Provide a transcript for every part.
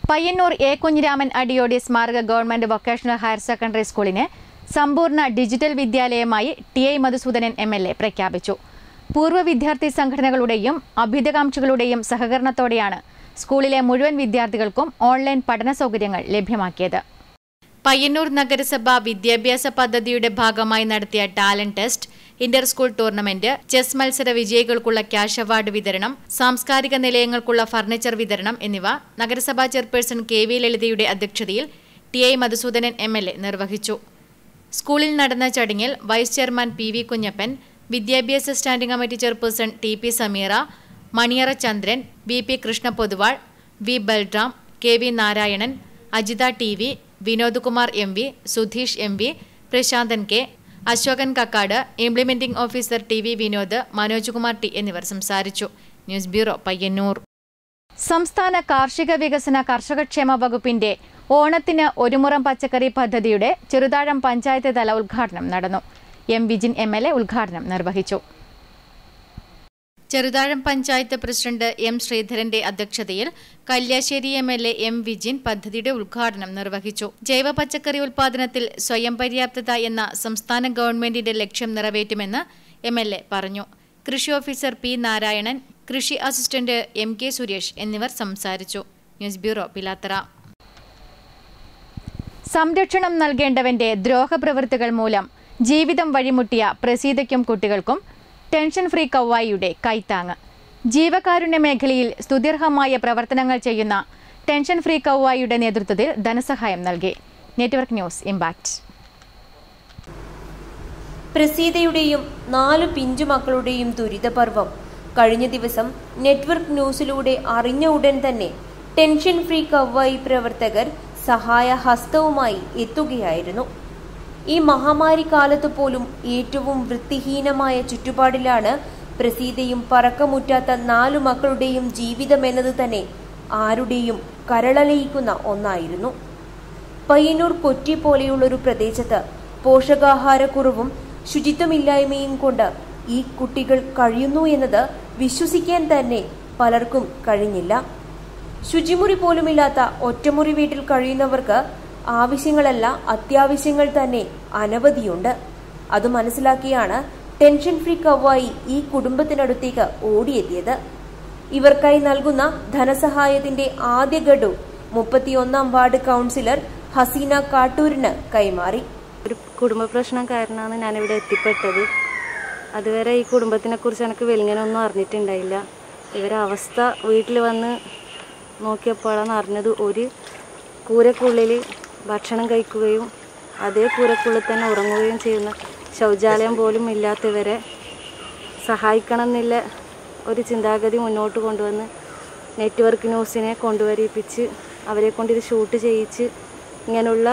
Payyanur A Kunhiraman Adiyodi സ്മാരക government vocational higher secondary സ്കൂളിനെ സമ്പൂർണ്ണ ഡിജിറ്റൽ വിദ്യാലയമായി T I Madhusoodanan M L A പ്രഖ്യാപിച്ചു പൂർവ്വ വിദ്യാർത്ഥി സംഘടനകളുടെയും അഭ്യുതകാംക്ഷികളുടെയും സഹകരണത്തോടെയാണ് സ്കൂളിലെ മുഴുവൻ വിദ്യാർത്ഥികൾക്കും ഓൺലൈൻ പഠന സൗകര്യങ്ങൾ ലഭ്യമാക്കിയത് പയ്യന്നൂർ നഗരസഭ വിദ്യാഭ്യാസ പദ്ധതിയുടെ ഭാഗമായി നടത്തിയ talent test inter school tournament chess മത്സര വിജയികൾക്കുള്ള ക്യാഷ് അവാർഡ് വിതരണം സാംസ്കാരിക നിലയങ്ങൾക്കുള്ള ഫർണിച്ചർ വിതരണം എന്നിവ നഗരസഭാ ചെയർപേഴ്സൺ കെ വി ലളിതയുടെ അധ്യക്ഷതയിൽ T I Madhusoodanan M L A നിർവഹിച്ചു സ്കൂളിൽ നടന്ന ചടങ്ങിൽ vice chairman P V Kunhappan വിദ്യാഭ്യാസ standing committee chairperson T P Sameera Maniyara Chandran V P Krishna Poduval V Balram K V Narayanan Ajitha T V Vinodkumar M V Sudheesh M V Prasanthan K Asokan Kakkad implementing officer T V Vinod Manoj Kumar T എന്നിവർ സംസാരിച്ചു news bureau Payyanur സംസ്ഥാന കാർഷിക വികസന കർഷകക്ഷേമ വകുപ്പിന്റെ ഓണത്തിന് ഒരുമുറം പച്ചക്കറി പദ്ധതിയുടെ ചെറുതാഴം പഞ്ചായത്ത് തല ഉദ്ഘാടനം നടന്നു M Vijin M L A ഉദ്ഘാടനം നിർവഹിച്ചു ചെറുതാഴം പഞ്ചായത്ത് പ്രസിഡന്റ് എം ശ്രീധരന്റെ അധ്യക്ഷതയിൽ Kalliasseri M L A M Vijin പദ്ധതിയുടെ ഉദ്ഘാടനം നിർവഹിച്ചു ജൈവ പച്ചക്കറി ഉൽപാദനത്തിൽ സ്വയം പര്യാപ്തത എന്ന സംസ്ഥാന ഗവൺമെന്റിന്റെ ലക്ഷ്യം നിറവേറ്റുമെന്ന് എം എൽ എ പറഞ്ഞു കൃഷി ഓഫീസർ പി നാരായണൻ കൃഷി അസിസ്റ്റന്റ് എം കെ സുരേഷ് എന്നിവർ സംസാരിച്ചു ന്യൂസ് ബ്യൂറോ പിലാത്തറ സംരക്ഷണം നൽകേണ്ടവന്റെ ദ്രോഹപ്രവൃത്തികൾ മൂലം ജീവിതം വഴിമുട്ടിയ പ്രസീതയ്ക്കും കുട്ടികൾക്കും ടെൻഷൻ ഫ്രീ കൗവായിയുടെ കൈത്താങ്ങ് ജീവകാരുണ്യ മേഖലയിൽ സ്തുത്യർഹമായ പ്രവർത്തനങ്ങൾ ചെയ്യുന്ന ടെൻഷൻ ഫ്രീ കൗവായിയുടെ നേതൃത്വത്തിൽ ധനസഹായം നൽകി നെറ്റ്വർക്ക് ന്യൂസ് ഇമ്പാക്ട് പ്രസീതയുടെയും നാലു പിഞ്ചുമക്കളുടെയും ദുരിതപർവം കഴിഞ്ഞ ദിവസം നെറ്റ്വർക്ക് ന്യൂസിലൂടെ അറിഞ്ഞ ഉടൻ തന്നെ ടെൻഷൻ ഫ്രീ കവ്വായി പ്രവർത്തകർ സഹായ ഹസ്തവുമായി എത്തുകയായിരുന്നു ഈ മഹാമാരി കാലത്ത് പോലും ഏറ്റവും വൃത്തിഹീനമായ ചുറ്റുപാടിലാണ് പ്രസീതയും പറക്കമുറ്റാത്ത നാലു മക്കളുടെയും ജീവിതമെന്നത് തന്നെ ആരുടെയും കരളലയിക്കുന്ന ഒന്നായിരുന്നു പയ്യന്നൂർ കൊറ്റി പോലെയുള്ളൊരു പ്രദേശത്ത് പോഷകാഹാരക്കുറവും ശുചിത്വമില്ലായ്മയും കൊണ്ട് ഈ കുട്ടികൾ കഴിയുന്നു എന്നത് വിശ്വസിക്കാൻ തന്നെ പലർക്കും കഴിഞ്ഞില്ല ശുചിമുറി പോലുമില്ലാത്ത ഒറ്റമുറി വീട്ടിൽ കഴിയുന്നവർക്ക് ആവശ്യങ്ങളല്ല അത്യാവശ്യങ്ങൾ തന്നെ അനവധിയുണ്ട് അത് മനസ്സിലാക്കിയാണ് ടെൻഷൻ ഫ്രീ കവായി ഈ കുടുംബത്തിനടുത്തേക്ക് ഓടിയെത്തിയത് ഇവർക്കായി നൽകുന്ന ധനസഹായത്തിന്റെ ആദ്യ ഗഡു മുപ്പത്തിയൊന്നാം വാർഡ് കൗൺസിലർ ഹസീന കാട്ടൂരിന് കൈമാറി ഒരു കുടുംബ പ്രശ്നം കാരണമാണ് ഞാനിവിടെ എത്തിപ്പെട്ടത് അതുവരെ ഈ കുടുംബത്തിനെ കുറിച്ച് എനിക്ക് വലിങ്ങനൊന്നും അറിഞ്ഞിട്ടുണ്ടായില്ല ഇവരെ അവസ്ഥ വീട്ടിൽ വന്ന് നോക്കിയപ്പോഴാണ് അറിഞ്ഞത് ഒരു കൂരക്കുള്ളിൽ ഭക്ഷണം കഴിക്കുകയും അതേ കൂരക്കുള്ളിൽ തന്നെ ഉറങ്ങുകയും ചെയ്യുന്ന ശൗചാലയം പോലും ഇല്ലാത്തവരെ സഹായിക്കണം എന്നുള്ള ഒരു ചിന്താഗതി മുന്നോട്ട് കൊണ്ടുവന്ന് നെറ്റ്വർക്ക് ന്യൂസിനെ കൊണ്ടുവരിപ്പിച്ച് അവരെ കൊണ്ട് ഇത് ഷൂട്ട് ചെയ്യിച്ച് ഇങ്ങനെയുള്ള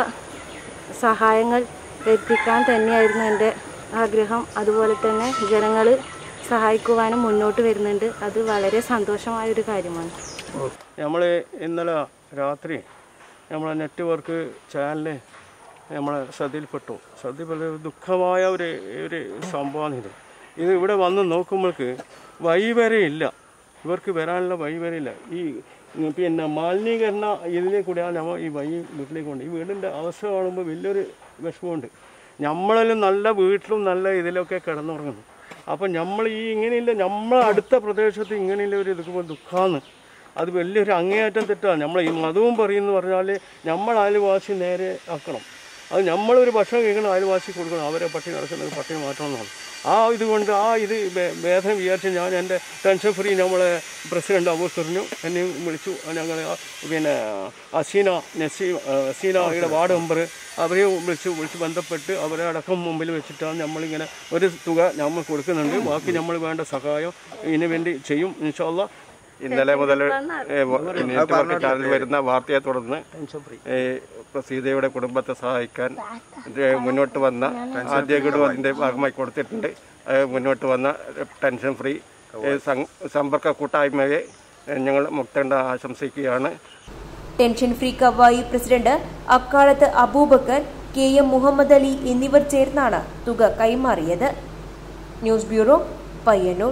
സഹായങ്ങൾ എത്തിക്കാൻ തന്നെയായിരുന്നു എൻ്റെ ആഗ്രഹം അതുപോലെ തന്നെ ജനങ്ങൾ സഹായിക്കുവാനും മുന്നോട്ട് വരുന്നുണ്ട് അത് വളരെ സന്തോഷമായ ഒരു കാര്യമാണ് നമ്മൾ ഇന്നലെ രാത്രി നമ്മളെ നെറ്റ്വർക്ക് ചാനൽ നമ്മളെ ശ്രദ്ധയിൽപ്പെട്ടു ശ്രദ്ധയിൽപ്പെട്ട ഒരു ദുഃഖമായ ഒരു ഒരു സംഭവമാണ് ഇത് ഇത് ഇവിടെ വന്ന് നോക്കുമ്പോൾക്ക് വഴി വരെ ഇല്ല ഇവർക്ക് വരാനുള്ള വഴി വരെ ഇല്ല ഈ ഉം, പിന്നെ മാലിന്യീകരണ ഇതിലെ കൂടെയാണ് നമ്മൾ ഈ വഴി വീട്ടിലേക്ക് കൊണ്ട് ഈ വീടിൻ്റെ അവസ്ഥ കാണുമ്പോൾ വലിയൊരു വിഷമമുണ്ട് നമ്മളെല്ലാം നല്ല വീട്ടിലും നല്ല ഇതിലൊക്കെ കിടന്നുറങ്ങുന്നു അപ്പം നമ്മൾ ഈ ഇങ്ങനെയില്ല നമ്മളെ അടുത്ത പ്രദേശത്ത് ഇങ്ങനെയുള്ള ഒരു ഇതുമ്പോൾ ദുഃഖമാണ് അത് വലിയൊരു അങ്ങേയറ്റം തെറ്റാണ് നമ്മൾ ഈ മതവും പറയുന്നു പറഞ്ഞാൽ നമ്മൾ അയൽവാസി നേരെ ആക്കണം അത് നമ്മളൊരു ഭക്ഷണം കഴിക്കണം അയൽവാസി കൊടുക്കണം അവരെ പട്ടി നടക്കുന്നത് പട്ടി മാറ്റണം എന്നാണ് ആ ഇതുകൊണ്ട് ആ ഇത് ഭേ- ഭേദം വിചാരിച്ച് ഞാൻ എൻ്റെ ടെൻഷൻ ഫ്രീ നമ്മളെ പ്രസിഡന്റ് അബൂസറിനു എന്നെയും വിളിച്ചു ഞങ്ങൾ പിന്നെ അസീന നസീം അസീനയുടെ വാർഡ് മെമ്പർ അവരെ വിളിച്ച് വിളിച്ച് ബന്ധപ്പെട്ട് അവരെ അടക്കം മുമ്പിൽ വെച്ചിട്ടാണ് നമ്മളിങ്ങനെ ഒരു തുക നമ്മൾ കൊടുക്കുന്നുണ്ട് ബാക്കി നമ്മൾ വേണ്ട സഹായം ഇതിനു വേണ്ടി ചെയ്യും ഇൻഷാല്ല ഇന്നലെ മുതൽ നെറ്റ്വർക്ക് ചാനൽ വരുന്ന വാർത്തയെ തുടർന്ന് ഏ, സീതയുടെ കുടുംബത്തെ സഹായിക്കാൻ ഏ, മുന്നോട്ട് വന്ന ആദ്യ ഗഡു അതിന്റെ ഭാഗമായി കൊടുത്തിട്ടുണ്ട് ഏ, മുന്നോട്ട് വന്ന ടെൻഷൻ ഫ്രീ ഏ, സം- സമ്പർക്ക കൂട്ടായ്മയെ ഏ, ഞങ്ങൾ മുക്തണ്ട ആശംസിക്കുകയാണ് ടെൻഷൻ ഫ്രീ കവായി പ്രസിഡന്റ് അക്കാലത്ത് അബൂബക്കർ കെ എം മുഹമ്മദ് അലി എന്നിവർ ചേർന്നാണ് തുക കൈമാറിയത് news bureau Payyanur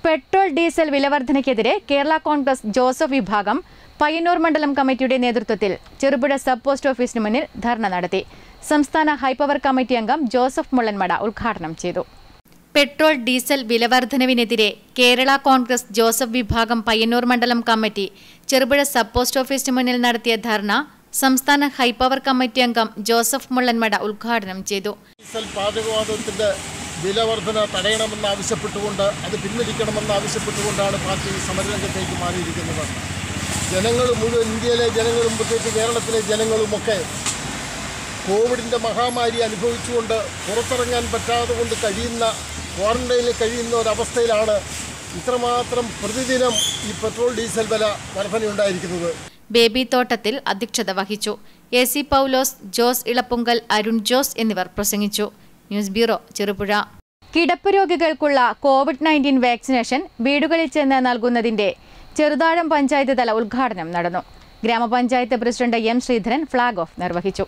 petrol diesel വിലവർധനയ്ക്കെതിരെ കേരള കോൺഗ്രസ് ജോസഫ് വിഭാഗം പയ്യന്നൂർ മണ്ഡലം കമ്മിറ്റിയുടെ നേതൃത്വത്തിൽ ചെറുപുഴ സബ് പോസ്റ്റ് ഓഫീസിന് മുന്നിൽ ധർണ നടത്തി സംസ്ഥാന ഹൈപ്പവർ കമ്മിറ്റി അംഗം ജോസഫ് മുള്ളൻമട ഉദ്ഘാടനം ചെയ്തു പെട്രോൾ ഡീസൽ വിലവർധനവിനെതിരെ കേരള കോൺഗ്രസ് ജോസഫ് വിഭാഗം പയ്യന്നൂർ മണ്ഡലം കമ്മിറ്റി ചെറുപുഴ സബ് പോസ്റ്റ് ഓഫീസിന് മുന്നിൽ നടത്തിയ ധർണ സംസ്ഥാന ഹൈപ്പവർ കമ്മിറ്റി അംഗം ജോസഫ് മുള്ളൻമട ഉദ്ഘാടനം ചെയ്തു ഡീസൽ പാചകവാതകത്തിൻ്റെ വില വർധന തടയണമെന്ന് ആവശ്യപ്പെട്ടുകൊണ്ട് അത് പിൻവലിക്കണമെന്ന് ആവശ്യപ്പെട്ടുകൊണ്ടാണ് പാർട്ടി സമരരംഗത്തേക്ക് മാറിയിരിക്കുന്നത് ജനങ്ങൾ മുഴുവൻ ഇന്ത്യയിലെ ജനങ്ങളും പ്രത്യേകിച്ച് കേരളത്തിലെ ജനങ്ങളുമൊക്കെ കോവിഡിൻ്റെ മഹാമാരി അനുഭവിച്ചുകൊണ്ട് പുറത്തിറങ്ങാൻ പറ്റാതെ കൊണ്ട് കഴിയുന്ന ക്വാറന്റൈനിൽ കഴിയുന്ന ഒരവസ്ഥയിലാണ് ഇത്രമാത്രം പ്രതിദിനം ഈ പെട്രോൾ ഡീസൽ വില വർധനയുണ്ടായിരിക്കുന്നത് ബേബി തോട്ടത്തിൽ അധ്യക്ഷത വഹിച്ചു എ സി പൗലോസ് ജോസ് ഇളപ്പുങ്കൽ അരുൺ ജോസ് എന്നിവർ പ്രസംഗിച്ചു ന്യൂസ് ബ്യൂറോ ചെറുപുഴ കിടപ്പ് രോഗികൾക്കുള്ള കോവിഡ് നയൻറ്റീൻ വാക്സിനേഷൻ വീടുകളിൽ ചെന്ന് നൽകുന്നതിന്റെ ചെറുതാഴം പഞ്ചായത്ത് തല ഉദ്ഘാടനം നടന്നു ഗ്രാമപഞ്ചായത്ത് president M Sreedharan flag off നിർവഹിച്ചു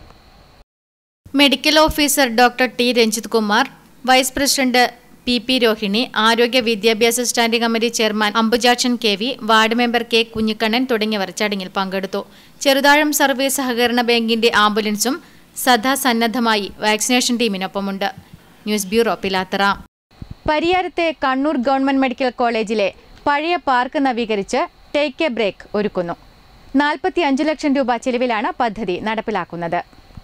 medical officer doctor T Ranjith Kumar vice president P P Rohini ആരോഗ്യ വിദ്യാഭ്യാസ standing committee chairman Ambujakshan K V ward member K Kunhikannan തുടങ്ങിയവർ ചടങ്ങിൽ പങ്കെടുത്തു ചെറുതാഴം സർവീസ് സഹകരണ ബാങ്കിന്റെ ആംബുലൻസും സദാ സന്നദ്ധമായി വാക്സിനേഷൻ ടീമിനൊപ്പമുണ്ട് ന്യൂസ് ബ്യൂറോ പിലാത്തറ പരിയാരത്തെ കണ്ണൂർ ഗവൺമെന്റ് മെഡിക്കൽ കോളേജിലെ പഴയ പാർക്ക് നവീകരിച്ച് ടേക്ക് എ ബ്രേക്ക് ഒരുക്കുന്നു നാൽപ്പത്തി അഞ്ച് ലക്ഷം രൂപ ചെലവിലാണ് പദ്ധതി നടപ്പിലാക്കുന്നത്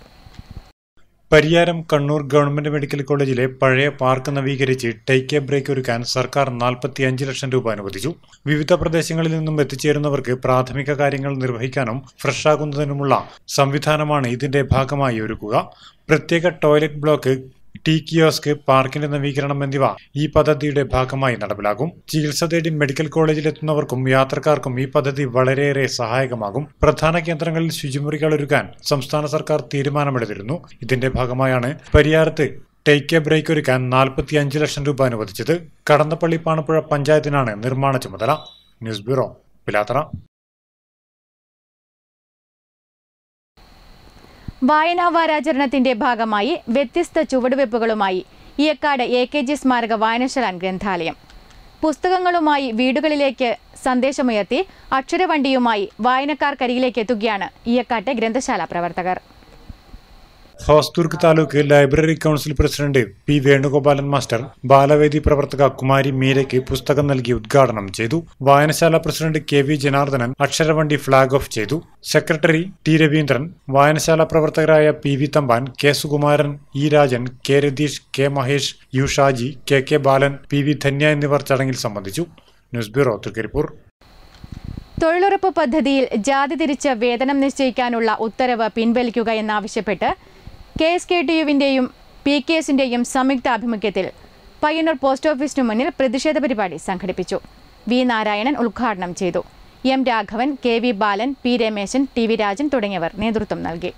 പരിയാരം കണ്ണൂർ ഗവൺമെന്റ് മെഡിക്കൽ കോളേജിലെ പഴയ പാർക്ക് നവീകരിച്ച് ടേക്ക് എ ബ്രേക്ക് ഒരുക്കാൻ സർക്കാർ നാൽപ്പത്തിയഞ്ച് ലക്ഷം രൂപ അനുവദിച്ചു വിവിധ പ്രദേശങ്ങളിൽ നിന്നും എത്തിച്ചേരുന്നവർക്ക് പ്രാഥമിക കാര്യങ്ങൾ നിർവഹിക്കാനും ഫ്രഷാകുന്നതിനുമുള്ള സംവിധാനമാണ് ഇതിന്റെ ഭാഗമായി ഒരുക്കുക പ്രത്യേക ടോയ്ലറ്റ് ബ്ലോക്ക് ടീ കിയോസ്ക് പാർക്കിന്റെ നവീകരണം എന്നിവ ഈ പദ്ധതിയുടെ ഭാഗമായി നടപ്പിലാക്കും ചികിത്സ തേടി മെഡിക്കൽ കോളേജിലെത്തുന്നവർക്കും യാത്രക്കാർക്കും ഈ പദ്ധതി വളരെയേറെ സഹായകമാകും പ്രധാന കേന്ദ്രങ്ങളിൽ ശുചിമുറികൾ ഒരുക്കാൻ സംസ്ഥാന സർക്കാർ തീരുമാനമെടുത്തിരുന്നു ഇതിന്റെ ഭാഗമായാണ് പരിയാരത്ത് ടേക്ക് എ ബ്രേക്ക് ഒരുക്കാൻ നാൽപ്പത്തി അഞ്ച് ലക്ഷം രൂപ അനുവദിച്ചത് കടന്നപ്പള്ളി പാണപ്പുഴ പഞ്ചായത്തിനാണ് നിർമ്മാണ ചുമതല ന്യൂസ് ബ്യൂറോ പിലാത്തറ വായനാ വാരാചരണത്തിന്റെ ഭാഗമായി വ്യത്യസ്ത ചുവടുവെപ്പുകളുമായി ഇയക്കാട് എ കെ ജി സ്മാരക വായനശാല ഗ്രന്ഥാലയം പുസ്തകങ്ങളുമായി വീടുകളിലേക്ക് സന്ദേശമുയർത്തി അക്ഷരവണ്ടിയുമായി വായനക്കാർക്കരികിലേക്ക് എത്തുകയാണ് ഇയക്കാട്ടെ ഗ്രന്ഥശാല പ്രവർത്തകർ Hosdurg taluk library council president P Venugopalan master Balavedi പ്രവർത്തക കുമാരി മീരയ്ക്ക് പുസ്തകം നൽകി ഉദ്ഘാടനം ചെയ്തു വായനശാല പ്രസിഡന്റ് കെ വി ജനാർദ്ദനൻ അക്ഷരവണ്ടി ഫ്ളാഗ് ഓഫ് ചെയ്തു സെക്രട്ടറി ടി രവീന്ദ്രൻ വായനശാല പ്രവർത്തകരായ P V Thampan K Sukumaran E Rajan K Ratheesh K Mahesh U Shaji K K Balan P V Dhanya എന്നിവർ ചടങ്ങിൽ സംബന്ധിച്ചു ന്യൂസ് ബ്യൂറോ തൃക്കരിപ്പൂർ തൊഴിലുറപ്പ് പദ്ധതിയിൽ ജാതി തിരിച്ച് വേതനം നിശ്ചയിക്കാനുള്ള ഉത്തരവ് പിൻവലിക്കുക എന്നാവശ്യപ്പെട്ട് കെ എസ് കെ ടി യുവിൻ്റെയും പി കെ എസിൻ്റെയും സംയുക്ത ആഭിമുഖ്യത്തിൽ പയ്യന്നൂർ പോസ്റ്റ് ഓഫീസിനു മുന്നിൽ പ്രതിഷേധ പരിപാടി സംഘടിപ്പിച്ചു വി നാരായണൻ ഉദ്ഘാടനം ചെയ്തു M Raghavan K V Balan P Rameshan T V Rajan തുടങ്ങിയവർ നേതൃത്വം നൽകി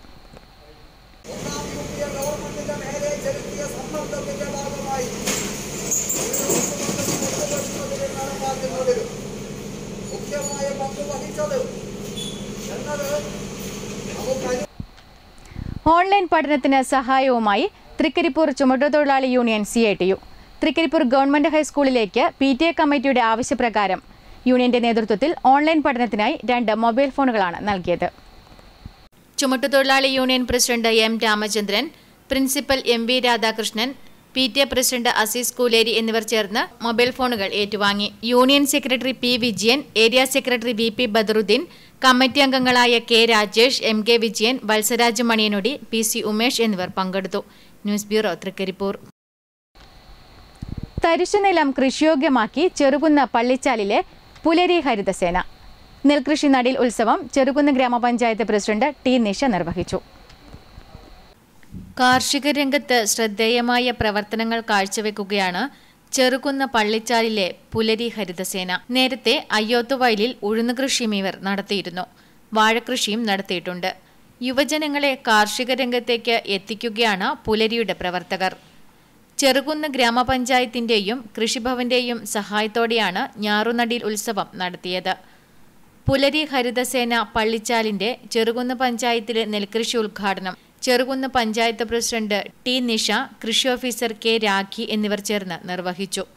ഓൺലൈൻ പഠനത്തിന് സഹായവുമായി തൃക്കരിപ്പൂർ ചുമട്ടുതൊഴിലാളി union C I T U Trikaripur government ഹൈസ്കൂളിലേക്ക് പി ടി എ കമ്മിറ്റിയുടെ ആവശ്യപ്രകാരം യൂണിയന്റെ നേതൃത്വത്തിൽ ഓൺലൈൻ പഠനത്തിനായി രണ്ട് മൊബൈൽ ഫോണുകളാണ് നൽകിയത് ചുമട്ടുതൊഴിലാളി union president M Ramachandran principal M V Radhakrishnan P T A president Azeez Kooleri എന്നിവർ ചേർന്ന് മൊബൈൽ ഫോണുകൾ ഏറ്റുവാങ്ങി union secretary P Vijayan area secretary V P Badaruddin committee അംഗങ്ങളായ K Rajesh M K Vijayan Valsaraj Maniyanodi P C Umesh എന്നിവർ പങ്കെടുത്തു ന്യൂസ് ബ്യൂറോ തൃക്കരിപ്പൂർ തരിശുനിലം കൃഷിയോഗ്യമാക്കി ചെറുകുന്ന പള്ളിച്ചാലിലെ പുലരി ഹരിതസേന നെൽകൃഷി നടീൽ ഉത്സവം ചെറുകുന്ന് ഗ്രാമപഞ്ചായത്ത് പ്രസിഡന്റ് ടി നിഷ നിർവഹിച്ചു കാർഷിക രംഗത്ത് ശ്രദ്ധേയമായ പ്രവർത്തനങ്ങൾ കാഴ്ചവെക്കുകയാണ് ചെറുകുന്ന പള്ളിച്ചാലിലെ പുലരി ഹരിതസേന നേരത്തെ അയ്യോത്തുവയലിൽ ഉഴുന്നുകൃഷിയും ഇവർ നടത്തിയിരുന്നു വാഴകൃഷിയും നടത്തിയിട്ടുണ്ട് യുവജനങ്ങളെ കാർഷിക രംഗത്തേക്ക് എത്തിക്കുകയാണ് പുലരിയുടെ പ്രവർത്തകർ ചെറുകുന്ന് ഗ്രാമപഞ്ചായത്തിന്റെയും കൃഷിഭവന്റെയും സഹായത്തോടെയാണ് ഞാറുനടിയിൽ ഉത്സവം നടത്തിയത് പുലരി ഹരിതസേന പള്ളിച്ചാലിന്റെ ചെറുകുന്ന് പഞ്ചായത്തിലെ നെൽകൃഷി ഉദ്ഘാടനം ചെറുകുന്ന് പഞ്ചായത്ത് പ്രസിഡന്റ് ടി നിഷ കൃഷി ഓഫീസർ കെ രാഖി എന്നിവർ ചേർന്ന് നിർവഹിച്ചു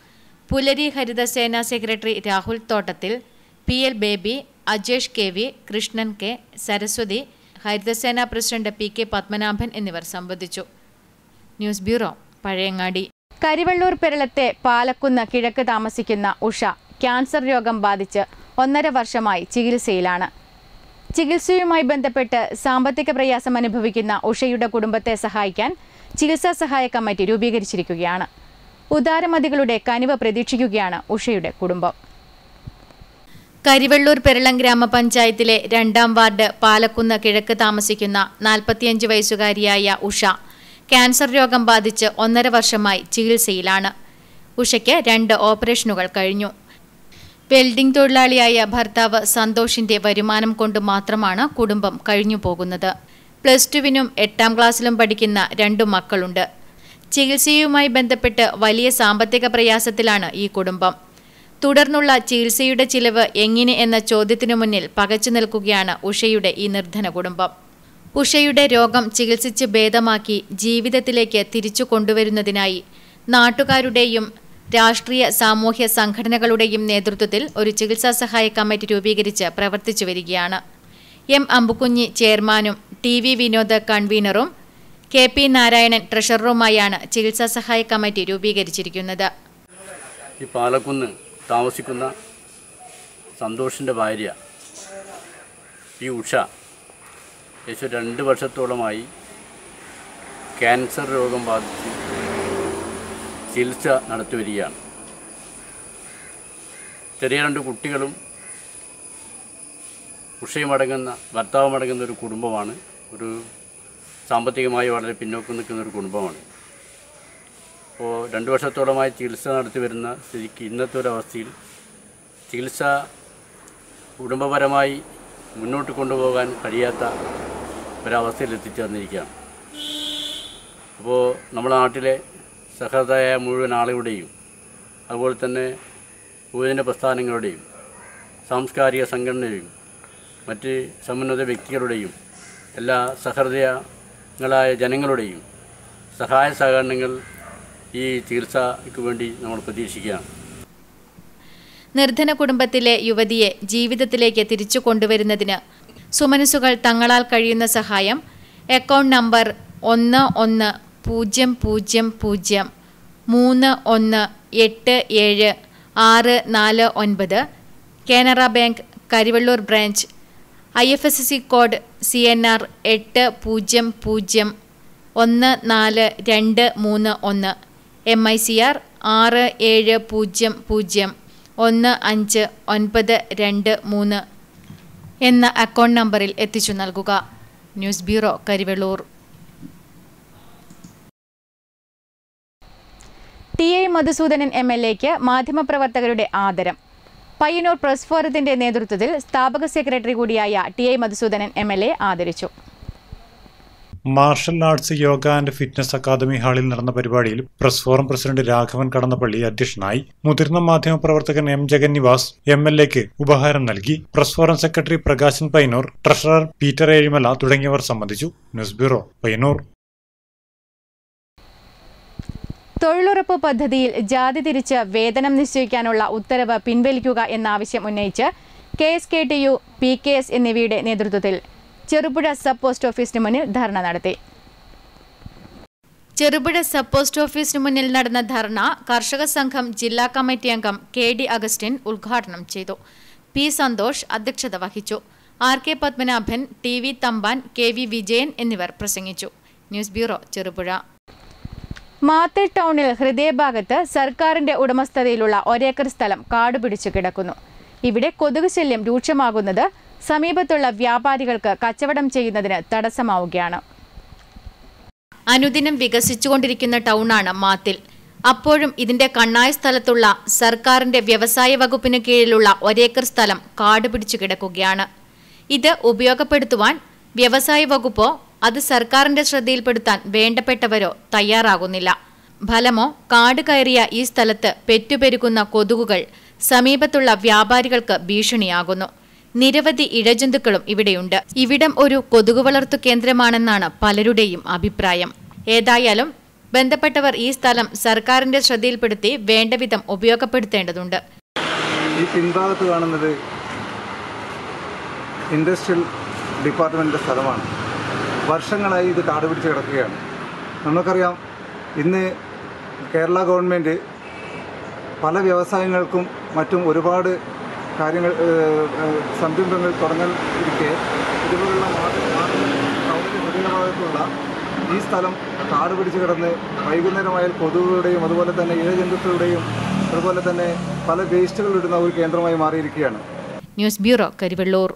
പുലരി Haritha Sena secretary Rahul Thottathil P L Baby Ajesh K V Krishnan K Saraswathi ഹരിതസേന പ്രസിഡന്റ് പി കെ പത്മനാഭൻ എന്നിവർ സംബന്ധിച്ചു ന്യൂസ് ബ്യൂറോ പഴയങ്ങാടി കരിവള്ളൂർ പെരളത്തെ പാലക്കുന്ന് കിഴക്ക് താമസിക്കുന്ന ഉഷ ക്യാൻസർ രോഗം ബാധിച്ച് ഒന്നര വർഷമായി ചികിത്സയിലാണ് ചികിത്സയുമായി ബന്ധപ്പെട്ട് സാമ്പത്തിക പ്രയാസം അനുഭവിക്കുന്ന ഉഷയുടെ കുടുംബത്തെ സഹായിക്കാൻ ചികിത്സാ സഹായ കമ്മിറ്റി രൂപീകരിച്ചിരിക്കുകയാണ് ഉദാരമതികളുടെ കനിവ് പ്രതീക്ഷിക്കുകയാണ് ഉഷയുടെ കുടുംബം കരിവെള്ളൂർ പെരളം ഗ്രാമപഞ്ചായത്തിലെ രണ്ടാം വാർഡ് പാലക്കുന്ന് കിഴക്ക് താമസിക്കുന്ന നാൽപ്പത്തിയഞ്ച് വയസ്സുകാരിയായ ഉഷ ക്യാൻസർ രോഗം ബാധിച്ച് ഒന്നര വർഷമായി ചികിത്സയിലാണ് ഉഷയ്ക്ക് രണ്ട് ഓപ്പറേഷനുകൾ കഴിഞ്ഞു വെൽഡിംഗ് തൊഴിലാളിയായ ഭർത്താവ് സന്തോഷിന്റെ വരുമാനം കൊണ്ട് മാത്രമാണ് കുടുംബം കഴിഞ്ഞു പോകുന്നത് പ്ലസ് ടുവിനും എട്ടാം ക്ലാസ്സിലും പഠിക്കുന്ന രണ്ടു മക്കളുണ്ട് ചികിത്സയുമായി ബന്ധപ്പെട്ട് വലിയ സാമ്പത്തിക പ്രയാസത്തിലാണ് ഈ കുടുംബം തുടർന്നുള്ള ചികിത്സയുടെ ചിലവ് എങ്ങനെ എന്ന ചോദ്യത്തിനു മുന്നിൽ പകച്ചു നിൽക്കുകയാണ് ഉഷയുടെ ഈ നിർധന കുടുംബം ഉഷയുടെ രോഗം ചികിത്സിച്ച് ഭേദമാക്കി ജീവിതത്തിലേക്ക് തിരിച്ചു കൊണ്ടുവരുന്നതിനായി നാട്ടുകാരുടെയും രാഷ്ട്രീയ സാമൂഹ്യ സംഘടനകളുടെയും നേതൃത്വത്തിൽ ഒരു ചികിത്സാ സഹായ കമ്മിറ്റി രൂപീകരിച്ച് പ്രവർത്തിച്ചു വരികയാണ് എം അമ്പുക്കുഞ്ഞി ചെയർമാനും ടി വി വിനോദ് കൺവീനറും കെ പി നാരായണൻ ട്രഷററുമായാണ് ചികിത്സാ സഹായ കമ്മിറ്റി രൂപീകരിച്ചിരിക്കുന്നത് ഈ പാലക്കുന്ന് താമസിക്കുന്ന സന്തോഷിൻ്റെ ഭാര്യ ഈ ഉഷ ഏകദേശം രണ്ട് വർഷത്തോളമായി ക്യാൻസർ രോഗം ബാധിച്ച് ചികിത്സ നടത്തി വരികയാണ് ചെറിയ രണ്ട് കുട്ടികളും ഉഷയും അടങ്ങുന്ന ഭർത്താവും അടങ്ങുന്ന ഒരു കുടുംബമാണ് ഒരു സാമ്പത്തികമായി വളരെ പിന്നോക്കം നിൽക്കുന്ന ഒരു കുടുംബമാണ് അപ്പോൾ രണ്ട് വർഷത്തോളമായി ചികിത്സ നടത്തി വരുന്ന സ്ഥിതിക്ക് ഇന്നത്തെ ഒരു അവസ്ഥയിൽ ചികിത്സ കുടുംബപരമായി മുന്നോട്ട് കൊണ്ടുപോകാൻ കഴിയാത്ത ഒരവസ്ഥയിൽ എത്തിച്ചേർന്നിരിക്കുകയാണ് അപ്പോൾ നമ്മുടെ നാട്ടിലെ സഹൃദയ മുഴുവൻ ആളുകളുടെയും അതുപോലെ തന്നെ യുവജന പ്രസ്ഥാനങ്ങളുടെയും സാംസ്കാരിക സംഘടനയുടെയും മറ്റ് സമുന്നത വ്യക്തികളുടെയും എല്ലാ സഹൃദയങ്ങളായ ജനങ്ങളുടെയും സഹായ സഹകരണങ്ങൾ ഈ ചികിത്സയ്ക്ക് വേണ്ടി നമ്മൾ പ്രതീക്ഷിക്കുകയാണ് നിർധന കുടുംബത്തിലെ യുവതിയെ ജീവിതത്തിലേക്ക് തിരിച്ചു കൊണ്ടുവരുന്നതിന് സുമനസുകൾ തങ്ങളാൽ കഴിയുന്ന സഹായം അക്കൗണ്ട് നമ്പർ ഒന്ന് ഒന്ന് പൂജ്യം പൂജ്യം പൂജ്യം മൂന്ന് ഒന്ന് എട്ട് ഏഴ് ആറ് നാല് ഒൻപത് Canara bank Karivellur branch I F S C code C N R എട്ട് പൂജ്യം പൂജ്യം ഒന്ന് നാല് രണ്ട് മൂന്ന് ഒന്ന് എം ഐ സി ആർ ആറ് ഏഴ് പൂജ്യം പൂജ്യം ഒന്ന് അഞ്ച് ഒൻപത് രണ്ട് മൂന്ന് എന്ന അക്കൗണ്ട് നമ്പറിൽ എത്തിച്ചു നൽകുക news bureau Karivellur T I Madhusoodanan M L എക്ക് മാധ്യമപ്രവർത്തകരുടെ ആദരം പയ്യന്നൂർ പ്രസ് ഫോറത്തിന്റെ നേതൃത്വത്തിൽ സ്ഥാപക സെക്രട്ടറി കൂടിയായ T I Madhusoodanan M L A ആദരിച്ചു martial arts yoga and fitness academy ഹാളിൽ നടന്ന പരിപാടിയിൽ press forum president Raghavan Kadannappally അധ്യക്ഷനായി മുതിർന്ന മാധ്യമപ്രവർത്തകൻ എം ജഗന്നിവാസ് എം എൽ എക്ക് ഉപഹാരം നൽകി press forum secretary Prakashan Payyanur treasurer Peter Ezhimala തുടങ്ങിയവർ സംബന്ധിച്ചു ന്യൂസ് ബ്യൂറോ പയ്യന്നൂർ തൊഴിലുറപ്പ് പദ്ധതിയിൽ ജാതി തിരിച്ച് വേതനം നിശ്ചയിക്കാനുള്ള ഉത്തരവ് പിൻവലിക്കുക എന്ന ആവശ്യം ഉന്നയിച്ച് K S K T U P K S എന്നിവയുടെ നേതൃത്വത്തിൽ ചെറുപുഴ സബ് പോസ്റ്റ് ഓഫീസിന് മുന്നിൽ ധർണ നടത്തി ചെറുപുഴ സബ് പോസ്റ്റ് ഓഫീസിന് മുന്നിൽ നടന്ന ധർണ കർഷക സംഘം ജില്ലാ കമ്മിറ്റി അംഗം കെ ഡി അഗസ്റ്റിൻ ഉദ്ഘാടനം ചെയ്തു പി സന്തോഷ് അധ്യക്ഷത വഹിച്ചു R K Padmanabhan T V Thampan K V Vijayan എന്നിവർ പ്രസംഗിച്ചു ന്യൂസ് ബ്യൂറോ ചെറുപുഴ മാത്തിൽ ടൗണിൽ ഹൃദയഭാഗത്ത് സർക്കാരിന്റെ ഉടമസ്ഥതയിലുള്ള ഒരേക്കർ സ്ഥലം കാടുപിടിച്ചു കിടക്കുന്നു ഇവിടെ കൊതുക് ശല്യം രൂക്ഷമാകുന്നത് സമീപത്തുള്ള വ്യാപാരികൾക്ക് കച്ചവടം ചെയ്യുന്നതിന് തടസ്സമാവുകയാണ് അനുദിനം വികസിച്ചുകൊണ്ടിരിക്കുന്ന ടൗണാണ് മാത്തിൽ അപ്പോഴും ഇതിന്റെ കണ്ണായ സ്ഥലത്തുള്ള സർക്കാരിന്റെ വ്യവസായ വകുപ്പിന് കീഴിലുള്ള ഒരേക്കർ സ്ഥലം കാടുപിടിച്ചു കിടക്കുകയാണ് ഇത് ഉപയോഗപ്പെടുത്തുവാൻ വ്യവസായ വകുപ്പോ അത് സർക്കാരിന്റെ ശ്രദ്ധയിൽപ്പെടുത്താൻ വേണ്ടപ്പെട്ടവരോ തയ്യാറാകുന്നില്ല ഫലമോ കാട് കയറിയ ഈ സ്ഥലത്ത് പെറ്റുപെരുകുന്ന കൊതുകുകൾ സമീപത്തുള്ള വ്യാപാരികൾക്ക് ഭീഷണിയാകുന്നു നിരവധി ഇഴജന്തുക്കളും ഇവിടെയുണ്ട് ഇവിടം ഒരു കൊതുകു വളർത്തു കേന്ദ്രമാണെന്നാണ് പലരുടെയും അഭിപ്രായം ഏതായാലും ബന്ധപ്പെട്ടവർ ഈ സ്ഥലം സർക്കാരിന്റെ ശ്രദ്ധയിൽപ്പെടുത്തി വേണ്ടവിധം ഉപയോഗപ്പെടുത്തേണ്ടതുണ്ട് ഈ പിൻഭാഗത്ത് കാണുന്നത് ഇൻഡസ്ട്രിയൽ ഡിപ്പാർട്ട്മെൻറ്റിൻ്റെ സ്ഥലമാണ് വർഷങ്ങളായി ഇത് കാട് പിടിച്ച് കിടക്കുകയാണ് നമുക്കറിയാം ഇന്ന് കേരള ഗവൺമെൻറ് പല വ്യവസായങ്ങൾക്കും മറ്റും ഒരുപാട് കാര്യങ്ങൾ ഏഹ്, ഏഹ്, സംരംഭങ്ങൾ തുടങ്ങാൻ ഇരിക്കെ ഇതുപോലുള്ള ടൗണിൻ്റെ ഹൃദയഭാഗത്തുള്ള ഈ സ്ഥലം കാട് പിടിച്ച് കിടന്ന് വൈകുന്നേരമായാൽ കൊതുകുകളുടെയും അതുപോലെ തന്നെ ഇഴജന്തുക്കളുടെയും അതുപോലെ തന്നെ പല വേസ്റ്റുകൾ ഇടുന്ന ഒരു കേന്ദ്രമായി മാറിയിരിക്കുകയാണ് ന്യൂസ് ബ്യൂറോ കരിവെള്ളൂർ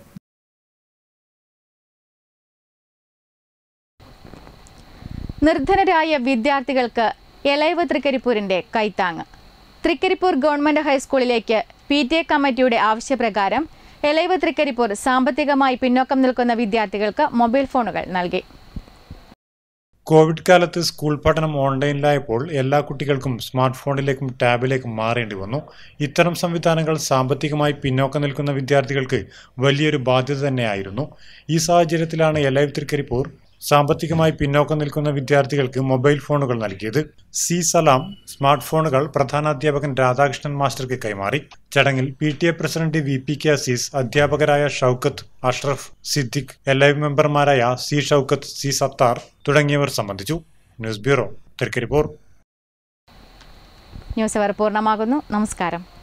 നിർധനരായ വിദ്യാർത്ഥികൾക്ക് എലൈവ് തൃക്കരിപ്പൂരിന്റെ കൈത്താങ്ങ് തൃക്കരിപ്പൂർ ഗവൺമെന്റ് ഹൈസ്കൂളിലേക്ക് പി ടി എ കമ്മിറ്റിയുടെ ആവശ്യപ്രകാരം എലൈവ് തൃക്കരിപ്പൂർ സാമ്പത്തികമായി പിന്നോക്കം നിൽക്കുന്ന വിദ്യാർത്ഥികൾക്ക് മൊബൈൽ ഫോണുകൾ നൽകി കോവിഡ് കാലത്ത് സ്കൂൾ പഠനം ഓൺലൈനിലായപ്പോൾ എല്ലാ കുട്ടികൾക്കും സ്മാർട്ട് ഫോണിലേക്കും ടാബിലേക്കും മാറേണ്ടി വന്നു ഇത്തരം സംവിധാനങ്ങൾ സാമ്പത്തികമായി പിന്നോക്കം നിൽക്കുന്ന വിദ്യാർത്ഥികൾക്ക് വലിയൊരു ബാധ്യത തന്നെയായിരുന്നു ഈ സാഹചര്യത്തിലാണ് എലൈവ് തൃക്കരിപ്പൂർ സാമ്പത്തികമായി പിന്നോക്കം നിൽക്കുന്ന വിദ്യാർത്ഥികൾക്ക് മൊബൈൽ ഫോണുകൾ നൽകിയത് സി സലാം സ്മാർട്ട് ഫോണുകൾ പ്രധാനാധ്യാപകൻ രാധാകൃഷ്ണൻ മാസ്റ്റർക്ക് കൈമാറി ചടങ്ങിൽ P T A president V P K Azeez അധ്യാപകരായ ഷൌക്കത്ത് അഷ്റഫ് സിദ്ദിഖ് എലൈവ് മെമ്പർമാരായ സി ഷൌക്കത്ത് സി സത്താർ തുടങ്ങിയവർ സംബന്ധിച്ചു ന്യൂസ് ബ്യൂറോ തൃക്കരിപ്പൂർ ന്യൂസ് അവർ പൂർണ്ണമാകുന്നു നമസ്കാരം